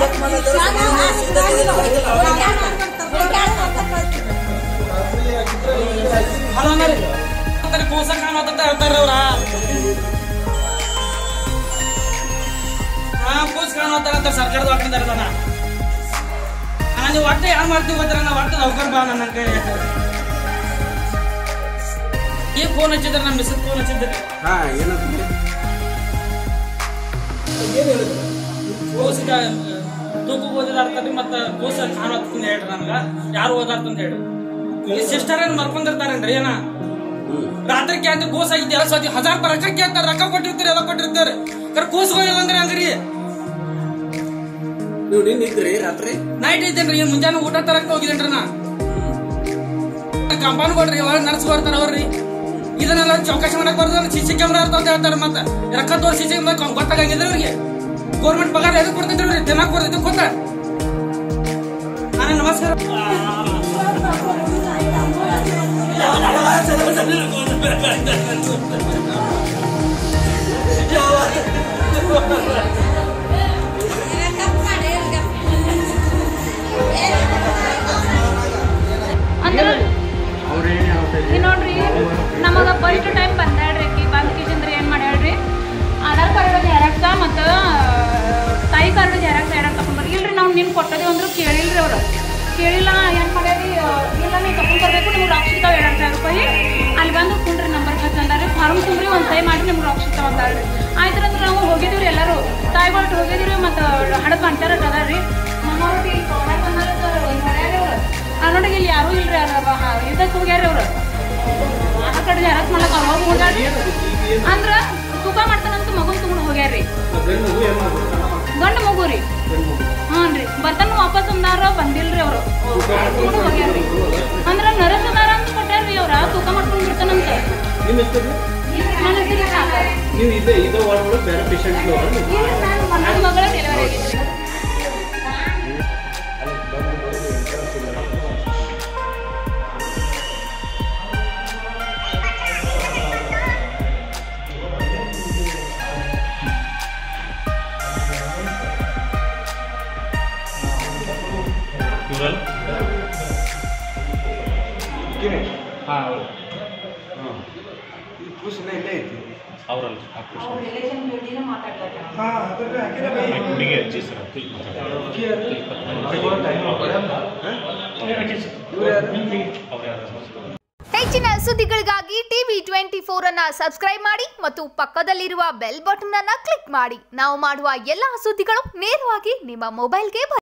Check ಮಾಡಿದ್ರೆ hello ಅಂದ್ರೆ ಕೂಸ ಕಾಣೋದಂತ ಹೇಳ್ತಾರ ಅವ್ರ ಹಾ ಕೂಸ್ ಕಾಣೋತಾರ ಅಂತ ಸರ್ಕಾರದ ವಾಕಿಂದ ಇರ್ತಾನ ಹಾ ನೀವು ಒಟ್ಟೆ ಯಾರು ಮಾಡ್ತೀವಿ ಗೊತ್ತರ ನಾವು ಒಟ್ಟು ನೌಕರ್ ಬಾ ನನ್ನ ಕೈ ಈ ಫೋನ್ ಹಚ್ಚಿದ್ರೆ ನಮ್ಮ ಮಿಸ್ಸಸ್ ಫೋನ್ ಹಚ್ಚಿದ್ರೆ ಹಾ ಏನಂತ ಕೂಸಿಗ ತೂಕ ಓದಿದಾರ್ತದೆ ಮತ್ತ ಕೂಸ ಕಾಣೋತ್ತಂತ ಹೇಳ್ರಿ ನಮ್ಗ ಯಾರು ಓದಾರ್ತಂತ ಹೇಳ್ರಿ ಈ ಸಿಸ್ಟರ್ ಏನ್ ಮರ್ಕೊಂಡಿರ್ತಾರೇನ್ರಿ ಏನ ರಾತ್ರಿ ಕ್ಯಾಂತಿ ಕೂಸ ಆಗಿದ್ದೆ ಎಲ್ಲ ಸತಿ ಹಜಾರ್ ರೂಪಾಯಿ ರೊಕ್ಕ ಕೇಳ್ತಾರ ರೊಕ್ಕ ಕೊಟ್ಟಿರ್ತೀರಿ ಎಲ್ಲ ಕೊಟ್ಟಿರ್ತಾರೆ ಕರ್ ಕೂಸ್ಗಳಿಲ್ಲ ಅಂದ್ರೆ ಹಂಗ್ರಿ ನೀವು ನಿನ್ನ ಇದ್ರಿ ರಾತ್ರಿ ನೈಟ್ ಇದ್ದೇನ್ರಿ ಏನ್ ಮುಂಜಾನೆ ಊಟ ತರಕ್ ಹೋಗಿದ್ದೇನ್ರಿ ನಾ ಕಂಪೌಂಡ್ ಕೊಡ್ರಿ ಒಳಗೆ ನರ್ಸ್ ಬರ್ತಾರ ಅವ್ರಿ ಇದನ್ನೆಲ್ಲ ಚೌಕಾಶಿ ಮಾಡಕ್ ಬರ್ದ ಸಿ ಸಿ ಕ್ಯಾಮ್ರಾ ಇರ್ತಾವ ಅಂತ ಹೇಳ್ತಾರೆ ಮತ್ತೆ ರೊಕ್ಕ ತೋರಿಸಿ ಸಿ ಸಿ ಗೊತ್ತಾಗಂಗಿಲ್ಲ ಅವ್ರಿಗೆ ಗೌರ್ಮೆಂಟ್ ಪಗಾರ ಎದಕ್ ಕೊಡ್ತಿದ್ರಿ ತಿನ್ನಕ್ ಬರ್ತೈತಿ ಗೊತ್ತಾ ಹಾಂ ನಮಸ್ಕಾರ ಅಂದ್ರ ಈ ನೋಡ್ರಿ ನಮಗ ಫಸ್ಟ್ ಟೈಮ್ ಬಂದಾಳ್ರಿ ಆಕಿ ಬಂದ್ ಕಿಶಂದ್ರಿ ಏನ್ ಮಾಡ್ಯಾಳ್ರಿ ಆಧಾರ್ ಕಾರ್ಡ್ ಜೆರಾಕ್ಸ ಮತ್ತ ತಾಯಿ ಕಾರ್ಡ್ ಜೆರಾಕ್ಸ್ ಎರಡು ತಗೊಂಡ್ಬರ್ರಿ ಇಲ್ರಿ ನಾವು ನಿನ್ ಕೊಟ್ಟದಿ ಅಂದ್ರು ಕೇಳಿಲ್ರಿ ಅವ್ರು ಕೇಳಿಲ್ಲ ಏನ್ ಮಾಡ್ಯಾರಿ ಆ, ಇಲ್ಲ ನೀವು ತಗೊಂಡ್ ಬರ್ಬೇಕು ನಿಮ್ಗೆ ರೊಕ್ಕ ಸಿಗ್ತಾವ ಎರಡು ಸಾವಿರ ರೂಪಾಯಿ ಅಲ್ಲಿ ಬಂದು ಕುಂಡ್ರಿ ನಂಬರ್ ಹಚ್ಚಂದಾರಿ ಫಾರ್ಮ್ ತುಂಬ್ರಿ ಒಂದ್ ಸೈ ಮಾಡಿ ನಿಮ್ಗೆ ರೊಕ್ಕ ಸಿಗ್ತಾವ ಅಂದಾಳ್ರಿ ಆಯ್ತು ಅಂದ್ರೆ ನಾವು ಹೋಗಿದ್ದೀವಿ ಎಲ್ಲರೂ ತಾಯಿಗಳು ಹೋಗಿದ್ದೀವಿ ಮತ್ತು ಹಡದ್ ಪಂಚಾರ ಅದಾರ್ರಿ ನಮ್ಮವ್ರಿಗೆ ಆ ನೋಡಿ ಇಲ್ಲಿ ಯಾರೂ ಇಲ್ರಿ ಇದಕ್ಕೆ ಹೋಗ್ಯಾರ ಅವ್ರು ಆ ಕಡೆ ಜೆರಾಕ್ಸ್ ಮಾಡಕ್ ಅವಾಗ ಹೋಗ್ಯಾರ್ರಿ ಅಂದ್ರ ತೂಕ ಮಾಡ್ತಾನಂತ ಮಗನ್ ತಗೊಂಡು ಹೋಗ್ಯಾರ್ರಿ ಗಂಡ ಮಗು ರೀ ಹ್ಞೂ ರೀ ಬರ್ತಾನ ವಾಪಸ್ ಅಂದಾರ ಬಂದಿಲ್ರಿ ಅವರು ತಗೊಂಡು ಹೋಗ್ಯಾರ್ರಿ ಅಂದ್ರ ನರಸ್ ಅದಾರ ಅಂತ ಕೊಟ್ಟಾರ್ರಿ ಅವ್ರ ತೂಕ ಮಾಡ್ಕೊಂಡು ಬಿಡ್ತಾನಂತ ನಿಮ್ಮ ಹೆಸರು ನನ್ನ ಹೆಸರು ಸಾಗರ್. ನೀವು ಇದೇ ಇದೇ ವಾರ್ಡ್ ಒಳಗೆ ಬೇರೆ ಪೇಷಂಟ್ ನನ್ನ ಮಗಳ ಡೆಲಿವರಿ ಆಗಿದ್ರಿ ಕೂಸಿನ ಇಲ್ಲೇ ಐತಿ ಅವರಲ್ಲ ಹುಡುಗಿ ಅಜ್ಜಿ ಸರ್ ಅವ್ರು ಯಾರು ಹೆಚ್ಚಿನ ಸುದ್ದಿಗಳಿಗಾಗಿ ಟಿವಿ ಟ್ವೆಂಟಿ ಫೋರ್ ಅನ್ನ ಸಬ್ಸ್ಕ್ರೈಬ್ ಮಾಡಿ ಮತ್ತು ಪಕ್ಕದಲ್ಲಿರುವ ಬೆಲ್ ಬಟನ್ ಅನ್ನ ಕ್ಲಿಕ್ ಮಾಡಿ ನಾವು ಮಾಡುವ ಎಲ್ಲಾ ಸುದ್ದಿಗಳು ನೇರವಾಗಿ ನಿಮ್ಮ ಮೊಬೈಲ್ಗೆ